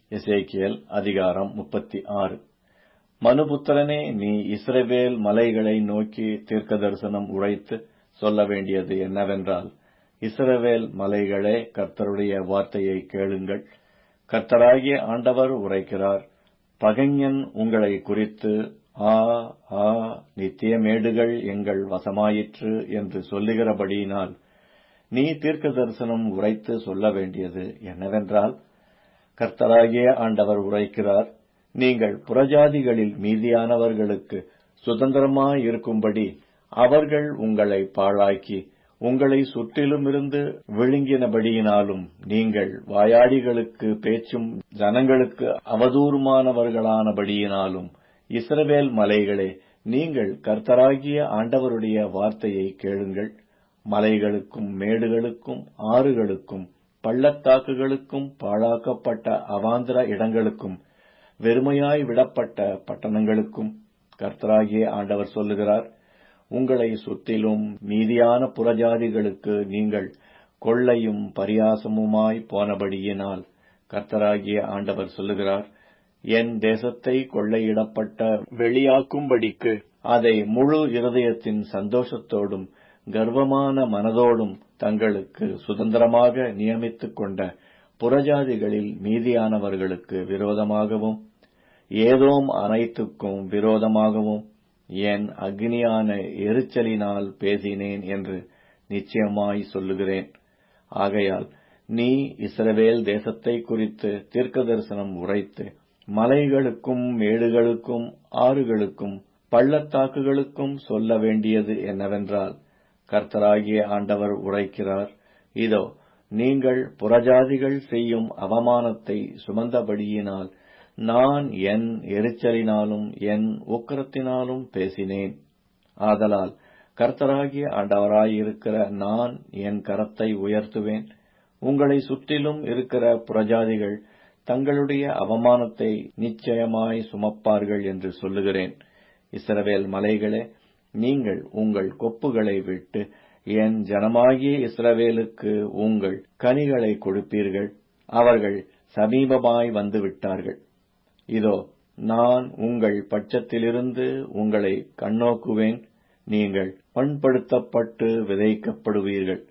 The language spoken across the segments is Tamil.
எசேக்கியேல் அதிகாரம் முப்பத்தி ஆறு மனுபுத்திரனே நீ இஸ்ரவேல் மலைகளை நோக்கி தீர்க்கதரிசனம் உரைத்து சொல்ல வேண்டியது என்னவென்றால் இஸ்ரவேல் மலைகளே கர்த்தருடைய வார்த்தையை கேளுங்கள் கர்த்தராகிய ஆண்டவர் உரைக்கிறார் பகைஞன் உங்களை குறித்து ஆ ஆ நித்திய மேடுகள் எங்கள் வசமாயிற்று என்று சொல்லுகிறபடியினால் நீ தீர்க்க தரிசனம் உரைத்து சொல்ல வேண்டியது என்னவென்றால் கர்த்தராகிய ஆண்டவர் உரைக்கிறார் நீங்கள் புறஜாதிகளில் மீதியானவர்களுக்கு சுதந்திரமாயிருக்கும்படி அவர்கள் உங்களை பாழாக்கி உங்களை சுற்றிலுமிருந்து விழுங்கினபடியினாலும் நீங்கள் வாயாடிகளுக்கு பேச்சும் ஜனங்களுக்கு அவதூறுமானவர்களானபடியினாலும் இஸ்ரவேல் மலைகளே நீங்கள் கர்த்தராகிய ஆண்டவருடைய வார்த்தையை கேளுங்கள் மலைகளுக்கும் மேடுகளுக்கும் ஆறுகளுக்கும் பள்ளத்தாக்குகளுக்கும் பாழாக்கப்பட்ட அவாந்திர இடங்களுக்கும் வெறுமையாய் விடப்பட்ட பட்டணங்களுக்கும் கர்த்தராகிய ஆண்டவர் சொல்லுகிறார் உங்களை சுற்றிலும் மீதியான புறஜாதிகளுக்கு நீங்கள் கொள்ளையும் பரியாசமுமாய் போனபடியினால் கர்த்தராகிய ஆண்டவர் சொல்லுகிறார் என் தேசத்தை கொள்ளையிடப்பட்ட வெளியாக்கும்படிக்கு அதை முழு இருதயத்தின் சந்தோஷத்தோடும் கர்வமான மனதோடும் தங்களுக்கு சுதந்திரமாக நியமித்துக் கொண்ட புறஜாதிகளில் மீதியானவர்களுக்கு விரோதமாகவும் ஏதோம் அனைத்துக்கும் விரோதமாகவும் என் அக்னியான எரிச்சலினால் பேசினேன் என்று நிச்சயமாய் சொல்லுகிறேன் ஆகையால் நீ இஸ்ரவேல் தேசத்தை குறித்து தீர்க்க தரிசனம் உரைத்து மலைகளுக்கும் மேடுகளுக்கும் ஆறுகளுக்கும் பள்ளத்தாக்குகளுக்கும் சொல்ல வேண்டியது என்னவென்றால் கர்த்தராகிய ஆண்டவர் உரைக்கிறார் இதோ நீங்கள் புறஜாதிகள் செய்யும் அவமானத்தை சுமந்தபடியினால் நான் என் எரிச்சலினாலும் என் உக்கரத்தினாலும் பேசினேன் ஆதலால் கர்த்தராகிய ஆண்டவராயிருக்கிற நான் என் கரத்தை உயர்த்துவேன் உங்களை சுற்றிலும் இருக்கிற புறஜாதிகள் தங்களுடைய அவமானத்தை நிச்சயமாய் சுமப்பார்கள் என்று சொல்லுகிறேன் இஸ்ரவேல் மலைகளே நீங்கள் உங்கள் கொப்புகளை விட்டு என் ஜனமாகிய இஸ்ரவேலுக்கு உங்கள் கனிகளை கொடுப்பீர்கள் அவர்கள் சமீபமாய் வந்து விட்டார்கள் இதோ நான் உங்கள் பட்சத்திலிருந்து உங்களை கண்ணோக்குவேன் நீங்கள் பண்படுத்தப்பட்டு விதைக்கப்படுவீர்கள்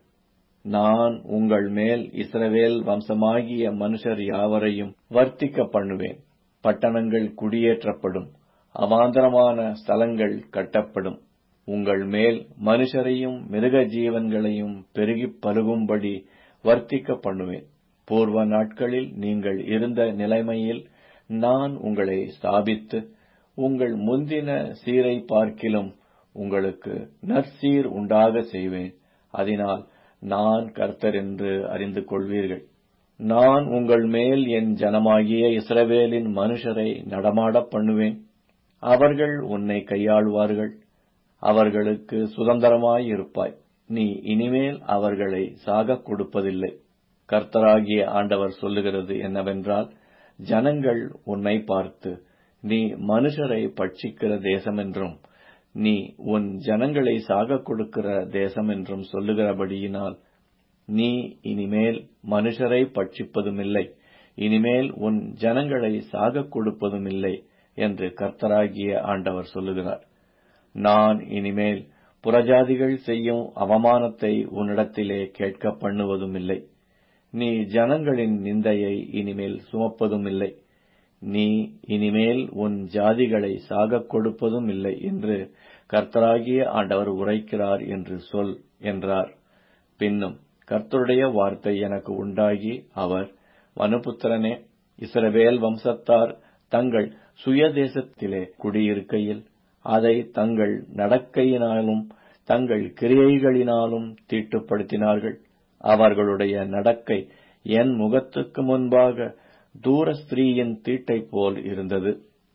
நான் உங்கள் மேல் இஸ்ரவேல் வம்சமாகிய மனுஷர் யாவரையும் வர்த்திக்க பண்ணுவேன் பட்டணங்கள் குடியேற்றப்படும் அவாந்தரமான ஸ்தலங்கள் கட்டப்படும் உங்கள் மேல் மனுஷரையும் மிருக ஜீவன்களையும் பெருகிப் பருகும்படி வர்த்திக்க பண்ணுவேன் பூர்வ நாட்களில் நீங்கள் இருந்த நிலைமையில் நான் உங்களை ஸ்தாபித்து உங்கள் முந்தின சீரை பார்க்கிலும் உங்களுக்கு நற்சீர் உண்டாக செய்வேன் அதனால் நான் கர்த்தர் என்று அறிந்து கொள்வீர்கள் நான் உங்கள் மேல் என் ஜனமாகிய இஸ்ரவேலின் மனுஷரை நடமாடப் பண்ணுவேன் அவர்கள் உன்னை கையாளுவார்கள் அவர்களுக்கு சுதந்திரமாய் இருப்பாய் நீ இனிமேல் அவர்களை சாகக் கொடுப்பதில்லை கர்த்தராகிய ஆண்டவர் சொல்லுகிறது என்னவென்றால் ஜனங்கள் உன்னை பார்த்து நீ மனுஷரை பட்சிக்கிற தேசமென்றும் நீ உன் ஜனங்களை சாகக் கொடுக்கிற தேசமென்றும் சொல்லுகிறபடியினால் நீ இனிமேல் மனுஷரை பட்சிப்பதுமில்லை இனிமேல் உன் ஜனங்களை சாகக் கொடுப்பதுமில்லை என்று கர்த்தராகிய ஆண்டவர் சொல்லுகிறார் நான் இனிமேல் புறஜாதிகள் செய்யும் அவமானத்தை உன்னிடத்திலே கேட்க பண்ணுவதுமில்லை நீ ஜனங்களின் நிந்தையை இனிமேல் சுமப்பதுமில்லை நீ இனிமேல் உன் ஜாதிகளை சாகக் கொடுப்பதும் இல்லை என்று கர்த்தராகிய ஆண்டவர் உரைக்கிறார் என்று சொல் என்றார் பின்னும் கர்த்தருடைய வார்த்தை எனக்கு உண்டாகி அவர் வனுபுத்திரனே இஸ்ரவேல் வம்சத்தார் தங்கள் சுயதேசத்திலே குடியிருக்கையில் அதை தங்கள் நடக்கையினாலும் தங்கள் கிரியைகளினாலும் தீட்டுப்படுத்தினார்கள் அவர்களுடைய நடக்கை என் முகத்துக்கு முன்பாக தூர ஸ்திரீயின் தீட்டை போல் இருந்தது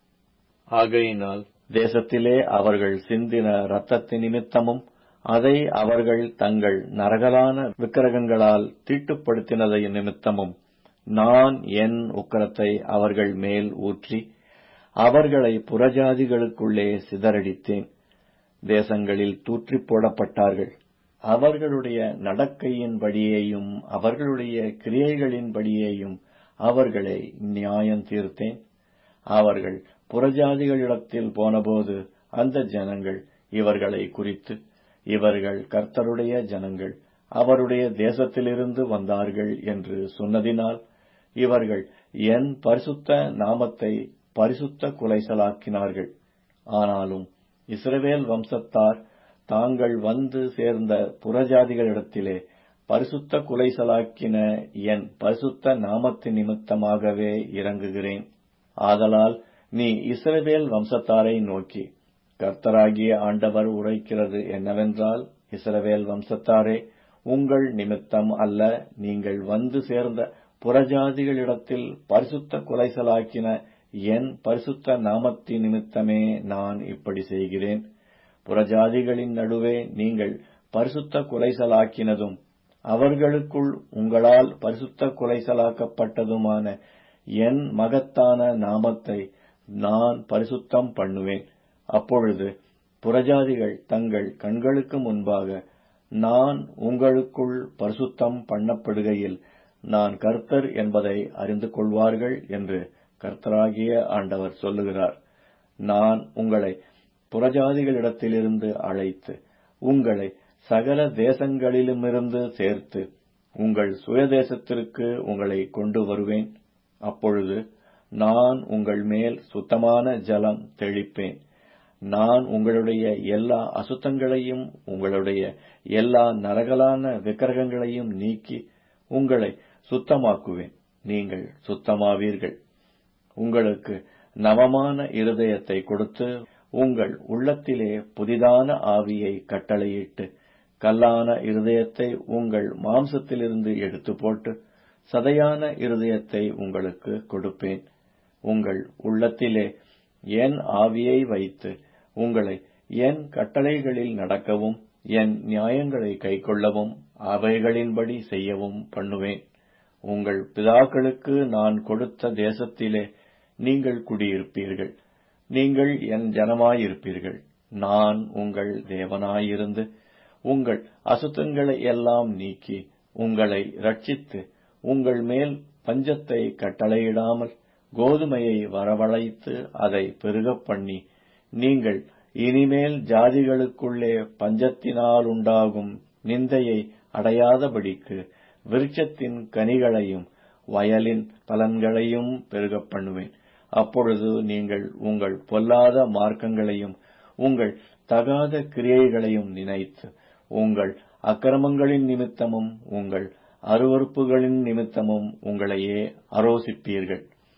ஆகையினால் தேசத்திலே அவர்கள் சிந்தின இரத்தத்தின் நிமித்தமும் அதை அவர்கள் தங்கள் நரகலான விக்கிரகங்களால் தீட்டுப்படுத்தினதை நிமித்தமும் நான் என் உக்கரத்தை அவர்கள் மேல் ஊற்றி அவர்களை புறஜாதிகளுக்குள்ளே சிதறடித்தேன் தேசங்களில் தூற்றி போடப்பட்டார்கள் அவர்களுடைய நடக்கையின்படியேயும் அவர்களுடைய கிரியைகளின்படியேயும் அவர்களை நியாயம் தீர்த்தேன் அவர்கள் புறஜாதிகளிடத்தில் போனபோது அந்த ஜனங்கள் இவர்களை குறித்து இவர்கள் கர்த்தருடைய ஜனங்கள் அவருடைய தேசத்திலிருந்து வந்தார்கள் என்று சொன்னதினால் இவர்கள் என் பரிசுத்த நாமத்தை பரிசுத்த குலைசலாக்கினார்கள் ஆனாலும் இஸ்ரவேல் வம்சத்தார் தாங்கள் வந்து சேர்ந்த புறஜாதிகளிடத்திலே பரிசுத்த குலைசலாக்கின என் பரிசுத்த நாமத்தின் நிமித்தமாகவே இறங்குகிறேன் ஆதலால் நீ இஸ்ரவேல் வம்சத்தாரை நோக்கி கர்த்தராகிய ஆண்டவர் உரைக்கிறது என்னவென்றால் இஸ்ரவேல் வம்சத்தாரே உங்கள் நிமித்தம் அல்ல நீங்கள் வந்து சேர்ந்த புறஜாதிகளிடத்தில் பரிசுத்த குலைசலாக்கின என் பரிசுத்த நாமத்தின் நிமித்தமே நான் இப்படி செய்கிறேன் புறஜாதிகளின் நடுவே நீங்கள் பரிசுத்த குலைசலாக்கினதும் அவர்களுக்குள் உங்களால் பரிசுத்த குலைசலாக்கப்பட்டதுமான என் மகத்தான நாமத்தை நான் பரிசுத்தம் பண்ணுவேன் அப்பொழுது புறஜாதிகள் தங்கள் கண்களுக்கு முன்பாக நான் உங்களுக்குள் பரிசுத்தம் பண்ணப்படுகையில் நான் கர்த்தர் என்பதை அறிந்து கொள்வார்கள் என்று கர்த்தராகிய ஆண்டவர் சொல்லுகிறார் நான் உங்களை புறஜாதிகளிடத்திலிருந்து அழைத்து உங்களை சகல தேசங்களிலுமிருந்து சேர்த்து உங்கள் சுயதேசத்திற்கு உங்களை கொண்டு வருவேன் அப்பொழுது நான் உங்கள் மேல் சுத்தமான ஜலம் தெளிப்பேன் நான் உங்களுடைய எல்லா அசுத்தங்களையும் உங்களுடைய எல்லா நரகலான விக்கிரகங்களையும் நீக்கி உங்களை சுத்தமாக்குவேன் நீங்கள் சுத்தமாவீர்கள் உங்களுக்கு நவமான இருதயத்தை கொடுத்து உங்கள் உள்ளத்திலே புதிதான ஆவியை கட்டளையிட்டு கல்லான இருதயத்தை உங்கள் மாம்சத்திலிருந்து எடுத்து போட்டு சதையான இருதயத்தை உங்களுக்கு கொடுப்பேன் உங்கள் உள்ளத்திலே என் ஆவியை வைத்து உங்களை என் கட்டளைகளில் நடக்கவும் என் நியாயங்களை கைக்கொள்ளவும் அவைகளின்படி செய்யவும் பண்ணுவேன் உங்கள் பிதாக்களுக்கு நான் கொடுத்த தேசத்திலே நீங்கள் குடியிருப்பீர்கள் நீங்கள் என் ஜனமாயிருப்பீர்கள் நான் உங்கள் தேவனாயிருந்து உங்கள் அசுத்தங்களை எல்லாம் நீக்கி உங்களை ரட்சித்து உங்கள் மேல் பஞ்சத்தை கட்டளையிடாமல் கோதுமையை வரவழைத்து அதை பெருகப் பண்ணி நீங்கள் இனிமேல் ஜாதிகளுக்குள்ளே பஞ்சத்தினால் உண்டாகும் நிந்தையை அடையாதபடிக்கு விருட்சத்தின் கனிகளையும் வயலின் பலன்களையும் பெருகப் பண்ணுவேன் அப்பொழுது நீங்கள் உங்கள் பொல்லாத மார்க்கங்களையும் உங்கள் தகாத கிரியைகளையும் நினைத்து உங்கள் அக்கிரமங்களின் நிமித்தமும் உங்கள் அருவறுப்புகளின் நிமித்தமும் உங்களையே அரோசிப்பீர்கள்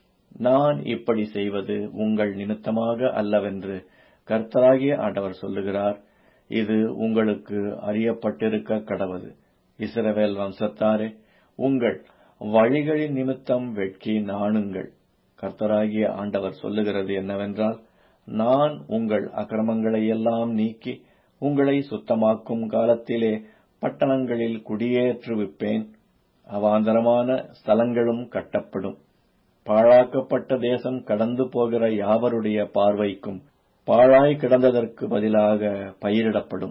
நான் இப்படி செய்வது உங்கள் நிமித்தமாக அல்லவென்று கர்த்தராகிய ஆண்டவர் சொல்லுகிறார் இது உங்களுக்கு அறியப்பட்டிருக்க கடவது இஸ்ரவேல் வம்சத்தாரே உங்கள் வழிகளின் நிமித்தம் வெட்கி நாணுங்கள் கர்த்தராகிய ஆண்டவர் சொல்லுகிறது என்னவென்றால் நான் உங்கள் அக்கிரமங்களை எல்லாம் நீக்கி உங்களை சுத்தமாக்கும் காலத்திலே பட்டணங்களில் குடியேற்றுவிப்பேன் அவாந்தரமான ஸ்தலங்களும் கட்டப்படும் பாழாக்கப்பட்ட தேசம் கடந்து போகிற யாவருடைய பார்வைக்கும் பாழாய் கிடந்ததற்கு பதிலாக பயிரிடப்படும்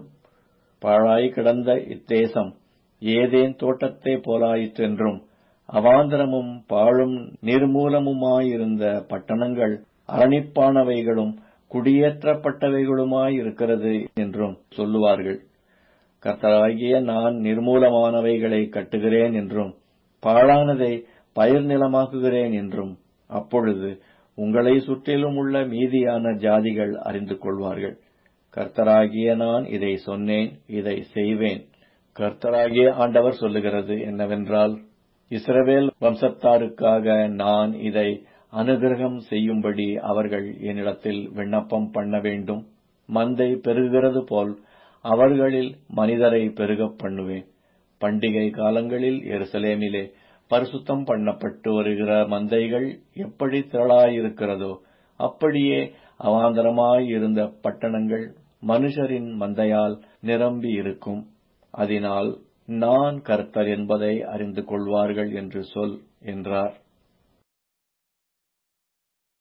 பாழாய் கிடந்த இத்தேசம் ஏதேன் தோட்டத்தை போலாயிற்றென்றும் அவாந்தரமும் பாழும் நிர்மூலமுமாயிருந்த பட்டணங்கள் அரணிப்பானவைகளும் குடியேற்றப்பட்டவைகளுமாயிருக்கிறது என்றும் சொல்லுவார்கள் கர்த்தராகிய நான் நிர்மூலமானவைகளை கட்டுகிறேன் என்றும் பாழானதை பயிர் நிலமாக்குகிறேன் என்றும் அப்பொழுது உங்களை சுற்றிலும் உள்ள மீதியான ஜாதிகள் அறிந்து கொள்வார்கள் கர்த்தராகிய நான் இதை சொன்னேன் இதை செய்வேன் கர்த்தராகிய ஆண்டவர் சொல்லுகிறது என்னவென்றால் இஸ்ரவேல் வம்சத்தாருக்காக நான் இதை அனுகிரகம் செய்யும்படி அவர்கள் என்னிடத்தில் விண்ணப்பம் பண்ண வேண்டும் மந்தை பெருகுகிறது போல் அவர்களில் மனிதரை பெருகப் பண்ணுவேன் பண்டிகை காலங்களில் எருசலேமிலே பரிசுத்தம் பண்ணப்பட்டு வருகிற மந்தைகள் எப்படி திரளாயிருக்கிறதோ அப்படியே அவாந்தரமாயிருந்த பட்டணங்கள் மனுஷரின் மந்தையால் நிரம்பி இருக்கும் அதனால் நான் கர்த்தர் என்பதை அறிந்து கொள்வார்கள் என்று சொல் என்றார்